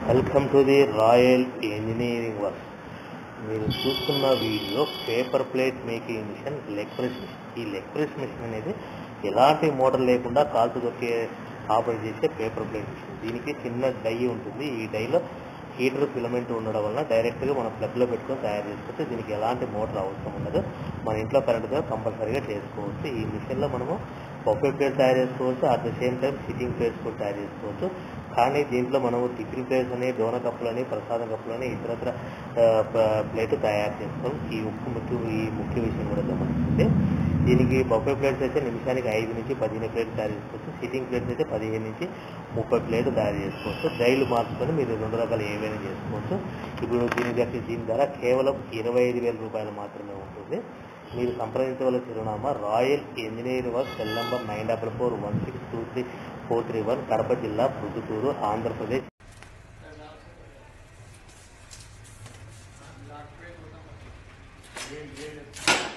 Welcome to the royal engineering work మీరు చూస్తున్న video paper plate making machine leg press machine ఈ leg press machine అనేది ఎలాంటి motor లేకుండా కాల్చు దొక్కే ఆపరేట్ చేసే పేపర్ ప్లేట్ మిషన్ దీనికి చిన్న డై ఉంటుంది ఈ డైలో హీటర్ ఫిలమెంట్ ఉండడం వలన డైరెక్ట్గా మనం ప్లగ్లో పెట్టుకొని తయారు చేసుకోవచ్చు దీనికి ఎలాంటి మోటార్ అవసరం ఉండదు మన ఇంట్లో కరెంట్తో కంపల్సరీగా చేసుకోవచ్చు ఈ మిషన్లో మనము బొఫే ప్లేట్ తయారు చేసుకోవచ్చు at the same time sitting plates కూడా తయారు చేసుకోవచ్చు కానీ దీంట్లో మనము టిఫిన్ ప్లేట్స్ అని డోన కప్పులని ప్రసాదం కప్పులని ఇతరత్ర ప్లేట్ తయారు చేసుకోవాలి ఈ ఉప్పు ముఖ్య ఈ ముఖ్య విషయం కూడా గమనించండి దీనికి బొఫే ప్లేట్స్ అయితే నిమిషానికి ఐదు నుంచి పదిహేను ప్లేట్లు తయారు చేసుకోవచ్చు సిట్టింగ్ ప్లేట్స్ అయితే పదిహేను నుంచి ముప్పై ప్లేట్లు తయారు చేసుకోవచ్చు డైలు మార్చుకొని మీరు రెండు రకాలు ఏవైనా చేసుకోవచ్చు ఇప్పుడు దీని దగ్గర దీని ధర కేవలం ఇరవై ఐదు వేల రూపాయలు మాత్రమే ఉంటుంది మీరు సంప్రదించవలసిన చిరునామా royal engineer work cell number nine double four one six two three four three one Kadapa జిల్లా ప్రొద్దుటూరు ఆంధ్రప్రదేశ్ Great, great.